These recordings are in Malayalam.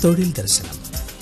തൊഴിൽ ദർശനം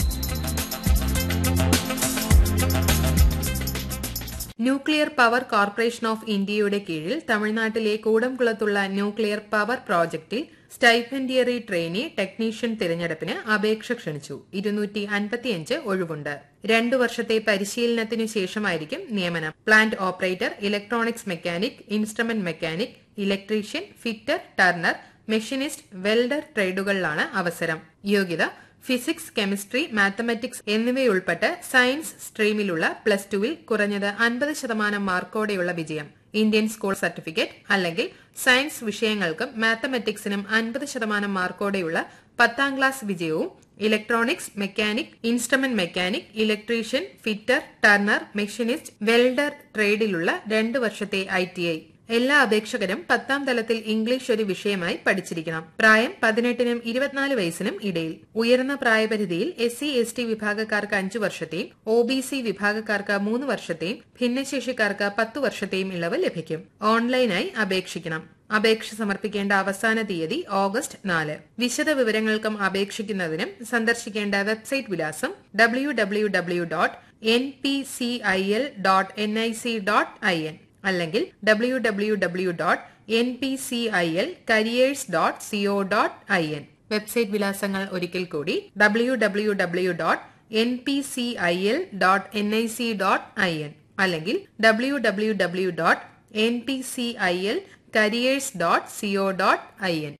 ന്യൂക്ലിയർ പവർ കോർപ്പറേഷൻ ഓഫ് ഇന്ത്യയുടെ കീഴിൽ തമിഴ്നാട്ടിലെ കൂടംകുളത്തുള്ള ന്യൂക്ലിയർ പവർ പ്രോജക്റ്റിൽ സ്റ്റൈഫൻഡിയറി ട്രെയിനി ടെക്നീഷ്യൻ തിരഞ്ഞെടുപ്പിന് അപേക്ഷ ക്ഷണിച്ചു ഇരുന്നൂറ്റി അൻപത്തിയഞ്ച് ഒഴിവുണ്ട് രണ്ടു വർഷത്തെ പരിശീലനത്തിനു ശേഷമായിരിക്കും നിയമനം plant operator electronics mechanic instrument mechanic electrician fitter turner machinist welder ട്രേഡുകളിലാണ് അവസരം യോഗ്യത ഫിസിക്സ് കെമിസ്ട്രി മാത്തമാറ്റിക്സ് എന്നിവയുൾപ്പെട്ട് സയൻസ് സ്ട്രീമിലുള്ള പ്ലസ് ടുവിൽ കുറഞ്ഞത് അൻപത് ശതമാനം മാർക്കോടെയുള്ള വിജയം ഇന്ത്യൻ സ്കൂൾ സർട്ടിഫിക്കറ്റ് അല്ലെങ്കിൽ സയൻസ് വിഷയങ്ങൾക്കും മാത്തമാറ്റിക്സിനും അൻപത് ശതമാനം മാർക്കോടെയുള്ള പത്താം ക്ലാസ് വിജയവും electronics mechanic instrument mechanic electrician fitter turner machinist welder ട്രേഡിലുള്ള രണ്ട് വർഷത്തെ ഐ എല്ലാ അപേക്ഷകരും പത്താം തലത്തിൽ ഇംഗ്ലീഷ് ഒരു വിഷയമായി പഠിച്ചിരിക്കണം പ്രായം പതിനെട്ടിനും ഇരുപത്തിനാല് വയസ്സിനും ഇടയിൽ ഉയർന്ന പ്രായപരിധിയിൽ എസ് സി എസ് ടി വിഭാഗക്കാർക്ക് അഞ്ചു വർഷത്തെയും ഒ ബി സി വിഭാഗക്കാർക്ക് മൂന്ന് വർഷത്തെയും ഭിന്നശേഷിക്കാർക്ക് പത്തു വർഷത്തെയും ഇളവ് ലഭിക്കും ഓൺലൈനായി അപേക്ഷിക്കണം അപേക്ഷ സമർപ്പിക്കേണ്ട അവസാന തീയതി ഓഗസ്റ്റ് നാല് വിശദ വിവരങ്ങൾക്കും അപേക്ഷിക്കുന്നതിനും സന്ദർശിക്കേണ്ട വെബ്സൈറ്റ് വിലാസം W W W dot N P C I L dot N I C dot I N അല്ലെങ്കിൽ W W W dot N P C I L careers dot C O dot I N website വിലാസങ്ങൾ ഒരിക്കൽ കൂടി W W W dot N P C I L dot N I C dot I N അല്ലെങ്കിൽ W W W dot N P C I L careers dot C O dot I N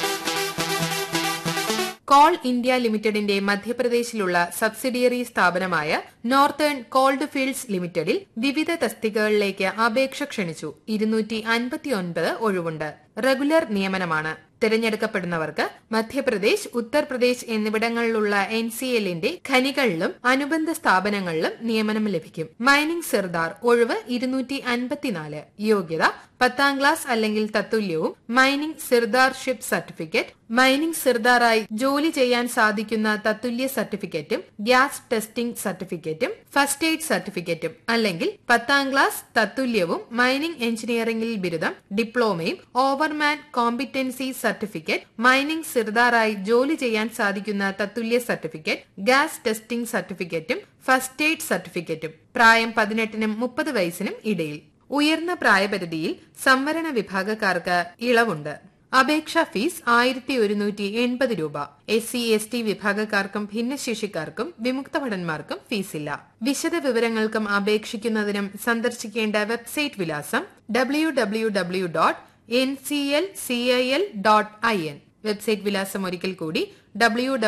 Coal India ലിമിറ്റഡിന്റെ മധ്യപ്രദേശിലുള്ള സബ്സിഡിയറി സ്ഥാപനമായ നോർത്തേൺ കോൾഡ് ഫീൽഡ്സ് ലിമിറ്റഡിൽ വിവിധ തസ്തികകളിലേക്ക് അപേക്ഷ ക്ഷണിച്ചു ഇരുന്നൂറ്റി അൻപത്തിയൊൻപത് ഒഴിവുണ്ട് റെഗുലർ നിയമനമാണ് തിരഞ്ഞെടുക്കപ്പെടുന്നവർക്ക് മധ്യപ്രദേശ് ഉത്തർപ്രദേശ് എന്നിവിടങ്ങളിലുള്ള എൻ സി എല്ലിന്റെ ഖനികളിലും അനുബന്ധ സ്ഥാപനങ്ങളിലും നിയമനം ലഭിക്കും മൈനിംഗ് സിർദാർ ഒഴിവ് ഇരുന്നൂറ്റി അൻപത്തിനാല് യോഗ്യത പത്താം ക്ലാസ് അല്ലെങ്കിൽ തത്തുല്യവും മൈനിംഗ് സിർദാർഷിപ്പ് സർട്ടിഫിക്കറ്റ് മൈനിംഗ് സിർദാറായി ജോലി ചെയ്യാൻ സാധിക്കുന്ന തത്തുല്യ സർട്ടിഫിക്കറ്റും ഗ്യാസ് ടെസ്റ്റിംഗ് സർട്ടിഫിക്കറ്റും ഫസ്റ്റ് എയ്ഡ് സർട്ടിഫിക്കറ്റും അല്ലെങ്കിൽ പത്താം ക്ലാസ് തത്തുല്യവും മൈനിംഗ് എഞ്ചിനീയറിംഗിൽ ബിരുദം ഡിപ്ലോമയും ഓവർമാൻ കോമ്പിറ്റൻസി സർട്ടിഫിക്കറ്റ് മൈനിംഗ് സിർദാറായി ജോലി ചെയ്യാൻ സാധിക്കുന്ന തത്തുല്യ സർട്ടിഫിക്കറ്റ് ഗ്യാസ് ടെസ്റ്റിംഗ് സർട്ടിഫിക്കറ്റും ഫസ്റ്റ് എയ്ഡ് സർട്ടിഫിക്കറ്റും പ്രായം പതിനെട്ടിനും മുപ്പത് വയസ്സിനും ഇടയിൽ ഉയർന്ന പ്രായപരിധിയിൽ സംവരണ വിഭാഗക്കാർക്ക് ഇളവുണ്ട് അപേക്ഷാ ഫീസ് ആയിരത്തി ഒരുന്നൂറ്റി എൺപത് രൂപ എസ് സി എസ് ടി വിഭാഗക്കാർക്കും ഭിന്നശേഷിക്കാർക്കും വിമുക്ത ഭടന്മാർക്കും ഫീസില്ല വിശദ വിവരങ്ങൾക്കും അപേക്ഷിക്കുന്നതിനും സന്ദർശിക്കേണ്ട വെബ്സൈറ്റ് വിലാസം W W W dot N C L C I L dot I N website വിലാസം ഒരിക്കൽ കൂടി ഡബ്ല്യു